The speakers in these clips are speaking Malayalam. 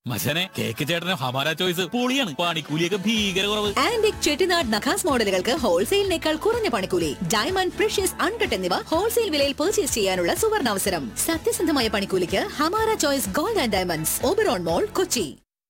മച്ചനെ കേക്ക് ചേട്ടന് ഹമാര ചോയ്സ് പൊളിയാണ് പണിക്കൂലിയൊക്കെ ഭീകര കുറവ് ആന്റിക് ചെട്ടിനാട് നഖാസ് മോഡലുകൾക്ക് ഹോൾസെയിലിനേക്കാൾ കുറഞ്ഞ പണിക്കൂലി ഡയമണ്ട് പ്രഷ്യസ് അൺകട്ട് എന്നിവ ഹോൾസെയിൽ വിലയിൽ പർച്ചേസ് ചെയ്യാനുള്ള സുവർണാവസരം സത്യസന്ധമായ പണിക്കൂലിക്ക് Hamara Choice Gold and Diamonds Oberon Mall Kochi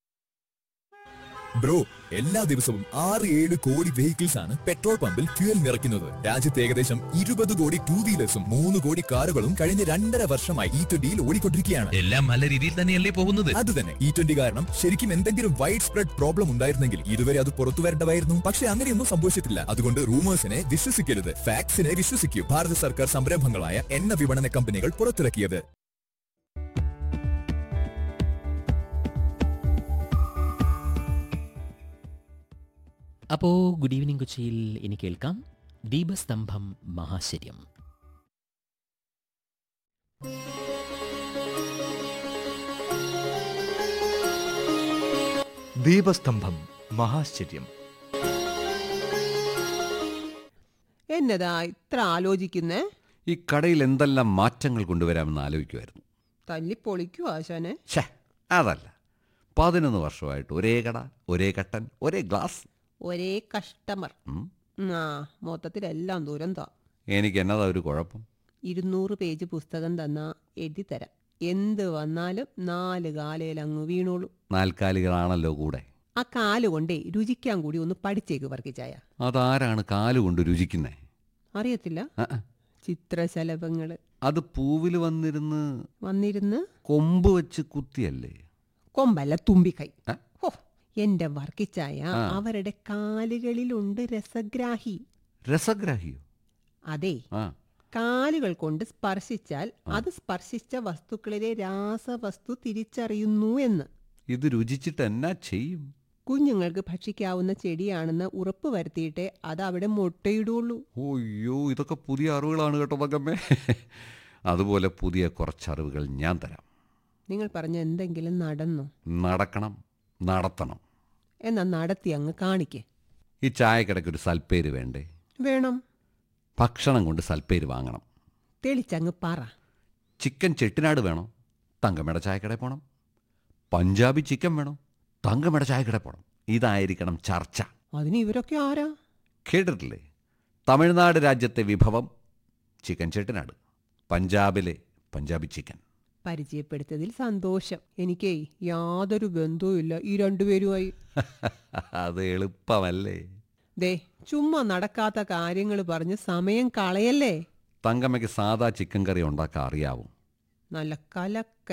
ബ്രോ എല്ലാ ദിവസവും ആറ് ഏഴ് കോടി വെഹിക്കിൾസ് ആണ് പെട്രോൾ പമ്പിൽ ഫ്യൂൽ നിറയ്ക്കുന്നത് രാജ്യത്ത് ഏകദേശം ഇരുപത് കോടി ടൂ വീലേഴ്സും മൂന്ന് കോടി കാറുകളും കഴിഞ്ഞ രണ്ടര വർഷമായി ഈ ട്വന്റിയിൽ ഓടിക്കൊണ്ടിരിക്കുകയാണ് എല്ലാം നല്ല രീതിയിൽ തന്നെയല്ലേ പോകുന്നത് അത് തന്നെ ഈ ട്വന്റി കാരണം ശരിക്കും എന്തെങ്കിലും വൈഡ് സ്പ്രെഡ് പ്രോബ്ലം ഉണ്ടായിരുന്നെങ്കിൽ ഇതുവരെ അത് പുറത്തു വരേണ്ടതായിരുന്നു പക്ഷെ അങ്ങനെയൊന്നും സംഭവിച്ചിട്ടില്ല അതുകൊണ്ട് റൂമേഴ്സിനെ വിശ്വസിക്കരുത് ഫാക്സിനെ വിശ്വസിക്കൂ ഭാരത സർക്കാർ സംരംഭങ്ങളായ എണ്ണ വിപണന കമ്പനികൾ പുറത്തിറക്കിയത് അപ്പോൾ ഗുഡ് ഈവനിങ് കൊച്ചിയിൽ ഇനി കേൾക്കാം ദീപസ്തംഭം മഹാശര്യം ദീപസ്തംഭം മഹാശ്ചര്യം എന്നതാ ഇത്ര ആലോചിക്കുന്നേ ഈ കടയിൽ എന്തെല്ലാം മാറ്റങ്ങൾ കൊണ്ടുവരാമെന്ന് ആലോചിക്കുമായിരുന്നു തല്ലിപ്പൊളിക്കൂ ആശാനെ ഛേ അതല്ല പതിനൊന്ന് വർഷമായിട്ട് ഒരേ കട ഒരേ കട്ടൻ ഒരേ ഗ്ലാസ് ഒരേ കസ്റ്റമർ ഉം. ആ മൊത്തത്തിലെല്ലാം ദുരന്താ എനിക്ക് എന്നതാ ഒരു കുഴപ്പം ഇരുന്നൂറ് പേജ് പുസ്തകം തന്നാ എഴുതി തരാം എന്ത് വന്നാലും നാല് കാലയിൽ അങ്ങ് വീണോളൂ നാൽക്കാലികളാണല്ലോ കൂടെ ആ കാല് കൊണ്ടേ രുചിക്കാൻ കൂടി ഒന്ന് പഠിച്ചേക്ക് വർക്കിച്ചായ അതാരാണ് കാലുകൊണ്ട് രുചിക്കുന്നേ അറിയത്തില്ല ആ, ആ. ചിത്രശലഭങ്ങള് അത് പൂവിൽ വന്നിരുന്ന് വന്നിരുന്ന് കൊമ്പ് വെച്ച് കുത്തിയല്ലേ കൊമ്പല്ല തുമ്പിക്കൈ ആ? ഹോ എന്റെ വർക്കിച്ചായ ആ. അവരുടെ കാലുകളിലുണ്ട് രസഗ്രാഹി രസഗ്രാഹിയോ അതെ ആ കാലുകൾ കൊണ്ട് സ്പർശിച്ചാൽ അത് സ്പർശിച്ച വസ്തുക്കളിലെ രാസവസ്തു തിരിച്ചറിയുന്നു എന്ന് ഇത് രുചിച്ചിട്ട് എന്നാ ചെയ്യും കുഞ്ഞുങ്ങൾക്ക് ഭക്ഷിക്കാവുന്ന ചെടിയാണെന്ന് ഉറപ്പ് വരുത്തിയിട്ടേ അത് അവിടെ മുട്ടയിടുള്ളൂ ഓയ്യോ ഇതൊക്കെ പുതിയ അറിവുകളാണ് കേട്ടോ തങ്കമ്മേ അതുപോലെ പുതിയ കുറച്ചറിവുകൾ ഞാൻ തരാം നിങ്ങൾ പറഞ്ഞ എന്തെങ്കിലും നടന്നോ നടക്കണം നടത്തണം എന്നാ നടത്തി അങ്ങ് കാണിക്കേ ഈ ചായക്കിടയ്ക്ക് ഒരു സൽപ്പേര് വേണ്ടേ വേണം ഭക്ഷണം കൊണ്ട് സൽപ്പേര് വാങ്ങണം തെളിച്ചങ്ങ് പറ ചിക്കൻ ചെട്ടിനാട് വേണോ തങ്കമ്മയുടെ ചായക്കടയിൽ പോകണം പഞ്ചാബി ചിക്കൻ വേണോ തങ്കമ്മയുടെ ചായക്കടയിൽ പോകണം ഇതായിരിക്കണം ചർച്ച അതിന് ഇവരൊക്കെ ആരാ കേട്ടിട്ടില്ലേ തമിഴ്നാട് രാജ്യത്തെ വിഭവം ചിക്കൻ ചെട്ടിനാട് പഞ്ചാബിലെ പഞ്ചാബി ചിക്കൻ പരിചയപ്പെടുത്തിയതിൽ സന്തോഷം എനിക്കേ യാതൊരു ബന്ധവും ഇല്ല ഈ രണ്ടുപേരുമായി അത് എളുപ്പമല്ലേ ദേ ചുമ്മാ നടക്കാത്ത കാര്യങ്ങൾ പറഞ്ഞ് സമയം കളയല്ലേ തങ്കമ്മയ്ക്ക് സാദാ ചിക്കൻ കറി ഉണ്ടാക്കാൻ അറിയാവും നല്ല കലക്ക